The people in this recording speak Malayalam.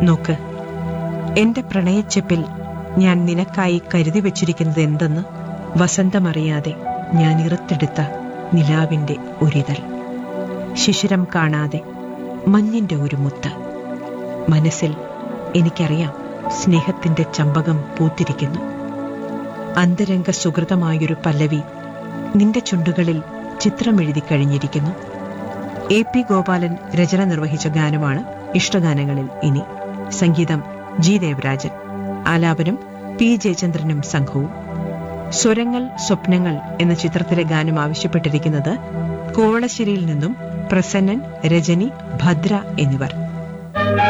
നോക്ക് എന്റെ പ്രണയച്ചെപ്പിൽ ഞാൻ നിനക്കായി കരുതി വച്ചിരിക്കുന്നത് എന്തെന്ന് വസന്തമറിയാതെ ഞാൻ ഇറുത്തെടുത്ത നിലാവിന്റെ ഒരിതൾ ശിശിരം കാണാതെ മഞ്ഞിന്റെ ഒരു മുത്ത് മനസ്സിൽ എനിക്കറിയാം സ്നേഹത്തിന്റെ ചമ്പകം പൂത്തിരിക്കുന്നു അന്തരംഗ സുഹൃതമായൊരു പല്ലവി നിന്റെ ചുണ്ടുകളിൽ ചിത്രമെഴുതി കഴിഞ്ഞിരിക്കുന്നു എ പി ഗോപാലൻ രചന നിർവഹിച്ച ഗാനമാണ് ഇഷ്ടഗാനങ്ങളിൽ ഇനി സംഗീതം ജി ദേവരാജൻ ആലാപനം പി ജയചന്ദ്രനും സംഘവും സ്വരങ്ങൾ സ്വപ്നങ്ങൾ എന്ന ചിത്രത്തിലെ ഗാനം ആവശ്യപ്പെട്ടിരിക്കുന്നത് കോവളശ്ശേരിയിൽ നിന്നും പ്രസന്നൻ രജനി ഭദ്ര എന്നിവർ